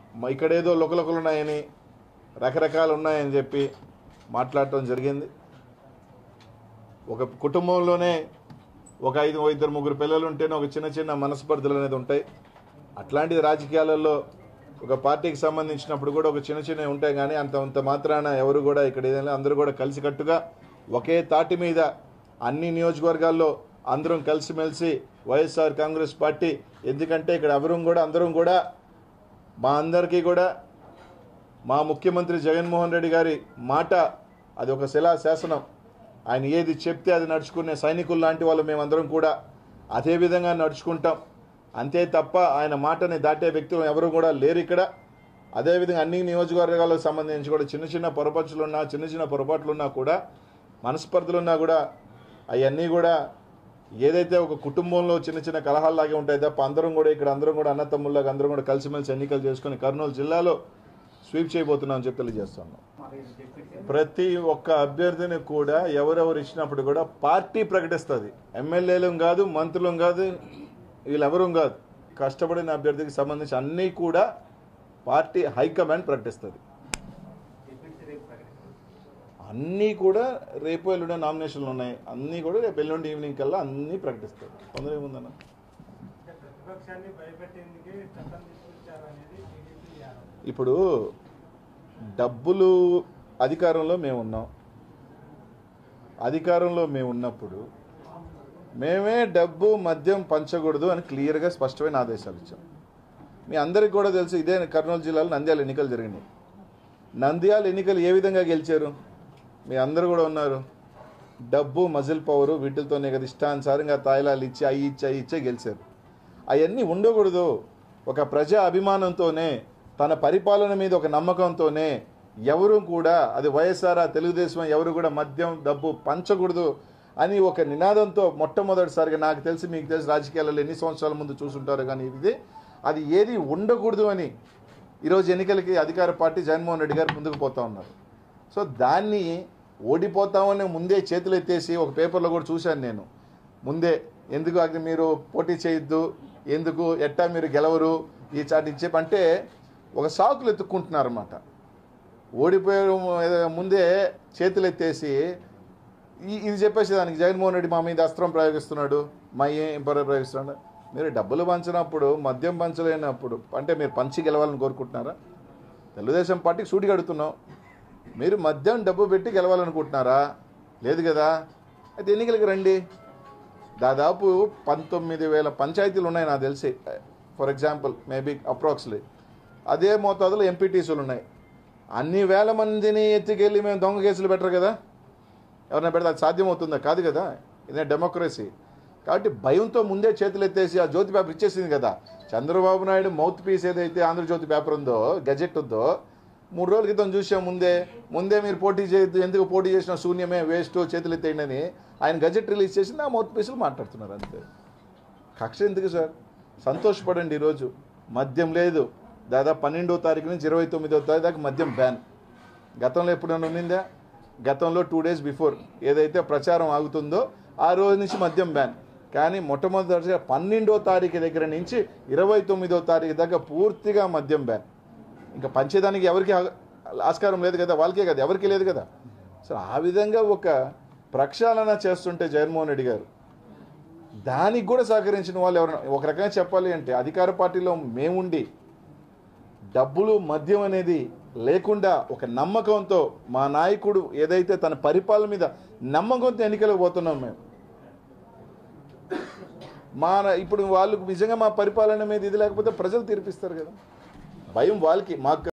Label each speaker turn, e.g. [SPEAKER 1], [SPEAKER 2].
[SPEAKER 1] మ- ఇక్కడేదో లొకలొకలు ఉన్నాయని రకరకాలు ఉన్నాయని చెప్పి మాట్లాడటం జరిగింది ఒక కుటుంబంలోనే ఒక ఐదు ఓ ఇద్దరు ముగ్గురు పిల్లలు ఉంటేనే ఒక చిన్న చిన్న మనస్పర్ధలు అనేది ఉంటాయి అట్లాంటిది రాజకీయాలలో ఒక పార్టీకి సంబంధించినప్పుడు కూడా ఒక చిన్న చిన్నవి ఉంటాయి కానీ అంత అంత మాత్రాన ఎవరు కూడా ఇక్కడ ఏదైనా అందరూ కూడా కలిసికట్టుగా ఒకే తాటి మీద అన్ని నియోజకవర్గాల్లో అందరం కలిసిమెలిసి వైఎస్ఆర్ కాంగ్రెస్ పార్టీ ఎందుకంటే ఇక్కడ ఎవరు కూడా అందరం కూడా మా అందరికీ కూడా మా ముఖ్యమంత్రి జగన్మోహన్ రెడ్డి గారి మాట అది ఒక శిలా శాసనం ఆయన ఏది చెప్తే అది నడుచుకునే సైనికులు లాంటి వాళ్ళు మేమందరం కూడా అదే విధంగా నడుచుకుంటాం అంతే తప్ప ఆయన మాటని దాటే వ్యక్తులు ఎవరు కూడా లేరు ఇక్కడ అదేవిధంగా అన్ని నియోజకవర్గాలకు సంబంధించి కూడా చిన్న చిన్న పొరపచ్చులు ఉన్నా చిన్న చిన్న పొరపాట్లు ఉన్నా కూడా మనస్పర్ధలు ఉన్నా కూడా అవన్నీ కూడా ఏదైతే ఒక కుటుంబంలో చిన్న చిన్న కలహాల్లాగే ఉంటాయి తప్ప అందరం కూడా ఇక్కడ అందరం కూడా అన్నతమ్ముళ్ళగా అందరం కూడా కలిసిమెలిసి ఎన్నికలు చేసుకుని కర్నూలు జిల్లాలో స్వీప్ చేయబోతున్నామని చెప్పి తెలియజేస్తున్నాం ప్రతి ఒక్క అభ్యర్థిని కూడా ఎవరెవరు ఇచ్చినప్పుడు కూడా పార్టీ ప్రకటిస్తుంది ఎమ్మెల్యేలు కాదు మంత్రులు కాదు వీళ్ళెవరూ కాదు కష్టపడిన అభ్యర్థికి సంబంధించి అన్నీ కూడా పార్టీ హైకమాండ్ ప్రకటిస్తుంది అన్నీ కూడా రేపు ఎల్లుండి నామినేషన్లు ఉన్నాయి అన్నీ కూడా రేపు ఎల్లుండి ఈవినింగ్ కల్లా అన్నీ ప్రకటిస్తారు తొందర ఏముందన్న
[SPEAKER 2] అంటే ప్రతిపక్షాన్ని భయపెట్టేందుకే చట్టం తీసుకొచ్చారనేది టీడీపీ ఆరోపణ
[SPEAKER 1] ఇప్పుడు డబ్బులు అధికారంలో మేము ఉన్నాం అధికారంలో మేము ఉన్నప్పుడు మేమే డబ్బు మద్యం పంచకూడదు అని క్లియర్గా స్పష్టమైన ఆదేశాలు ఇచ్చాం మీ అందరికి కూడా తెలుసు ఇదే కర్నూలు జిల్లాలో నంద్యాల ఎన్నికలు జరిగినాయి నంద్యాల ఎన్నికలు ఏ విధంగా గెలిచారు మీ అందరూ కూడా ఉన్నారు డబ్బు మజిల్ పవరు వీటితోనే కదా ఇష్టానుసారంగా తాయిలాలు ఇచ్చి అవి ఇచ్చి అవి ఇచ్చే గెలిచారు అవన్నీ ఉండకూడదు ఒక ప్రజా అభిమానంతోనే తన పరిపాలన మీద ఒక నమ్మకంతోనే ఎవరు కూడా అది వైఎస్ఆర్ తెలుగుదేశం ఎవరు కూడా మద్యం డబ్బు పంచకూడదు అని ఒక నినాదంతో మొట్టమొదటిసారిగా నాకు తెలిసి మీకు తెలిసి రాజకీయాలలో ఎన్ని సంవత్సరాల ముందు చూసుంటారు కానీ ఇది అది ఏది ఉండకూడదు అని ఈరోజు ఎన్నికలకి అధికార పార్టీ జగన్మోహన్ రెడ్డి గారు ముందుకు పోతా ఉన్నారు సో దాన్ని ఓడిపోతామని ముందే చేతులు ఎత్తేసి ఒక పేపర్లో కూడా చూశాను నేను ముందే ఎందుకు అది మీరు పోటీ చేయొద్దు ఎందుకు ఎట్టా మీరు గెలవరు ఈ చాటి చెప్పి అంటే ఒక సాకులు ఎత్తుక్కుంటున్నారన్నమాట ఓడిపోయే ముందే చేతులు ఎత్తేసి ఈ- ఇది చెప్పేసి దానికి జగన్మోహన్ రెడ్డి మా మీద అస్త్రం ప్రయోగిస్తున్నాడు మా ఏం పర- ప్రయోగిస్తున్నాడు మీరు డబ్బులు పంచినప్పుడు మద్యం పంచలేనప్పుడు అంటే మీరు పంచి గెలవాలని కోరుకుంటున్నారా తెలుగుదేశం పార్టీకి సూటిగా అడుగుతున్నాం మీరు మద్యం డబ్బు పెట్టి గెలవాలనుకుంటున్నారా లేదు కదా అయితే ఎన్నికలకి రండి దాదాపు పంతొమ్మిది వేల పంచాయతీలు ఉన్నాయి నాకు తెలిసి ఫర్ ఎగ్జాంపుల్ మేబీ అప్రాక్స్లీ అదే మోతాదులో ఎంపీటీసీలు ఉన్నాయి అన్ని వేల మందిని ఎత్తుకెళ్ళి మేము దొంగ కేసులు పెట్టరు కదా ఎవరైనా పెడితే అది సాధ్యమవుతుందా కాదు కదా ఇదే డెమోక్రసీ కాబట్టి భయంతో ముందే చేతులు ఎత్తేసి ఆ జ్యోతి పేపర్ ఇచ్చేసింది కదా చంద్రబాబు నాయుడు మౌత్ పీస్ ఏదైతే ఆంధ్రజ్యోతి పేపర్ ఉందో గజెట్ ఉందో మూడు రోజుల క్రితం చూసాం ముందే ముందే మీరు పోటీ చేయొద్దు ఎందుకు పోటీ చేసిన శూన్యమే వేస్ట్ చేతులు ఎత్తేయండి అని ఆయన గజెట్ రిలీజ్ చేసి నా మౌత్ పీసులు మాట్లాడుతున్నారు అంతే కక్ష ఎందుకు సార్ సంతోషపడండి ఈరోజు మద్యం లేదు దాదాపు పన్నెండో తారీఖు నుంచి ఇరవై తొమ్మిదో తారీఖు దాకా మద్యం బ్యాన్ గతంలో ఎప్పుడైనా ఉన్నిందా గతంలో టూ డేస్ బిఫోర్ ఏదైతే ప్రచారం ఆగుతుందో ఆ రోజు నుంచి మద్యం బ్యాన్ కానీ మొట్టమొదటిగా పన్నెండో తారీఖు దగ్గర నుంచి ఇరవై తొమ్మిదో తారీఖు దాకా పూర్తిగా మద్యం బ్యాన్ ఇంకా పంచేదానికి ఎవరికి ఆ- ఆస్కారం లేదు కదా వాళ్ళకే కదా ఎవరికి లేదు కదా సో ఆ విధంగా ఒక ప్రక్షాళన చేస్తుంటే జగన్మోహన్ రెడ్డి గారు దానికి కూడా సహకరించిన వాళ్ళు ఎవరైనా ఒక రకంగా చెప్పాలి అంటే అధికార పార్టీలో మేముండి డబ్బులు మద్యం అనేది లేకుండా ఒక నమ్మకంతో మా నాయకుడు ఏదైతే తన పరిపాలన మీద నమ్మకంతో ఎన్నికలకు పోతున్నాం మేము మా ఇప్పుడు వాళ్ళు నిజంగా మా పరిపాలన మీద ఇది లేకపోతే ప్రజలు తీర్పిస్తారు కదా భయం వాళ్ళకి మాకు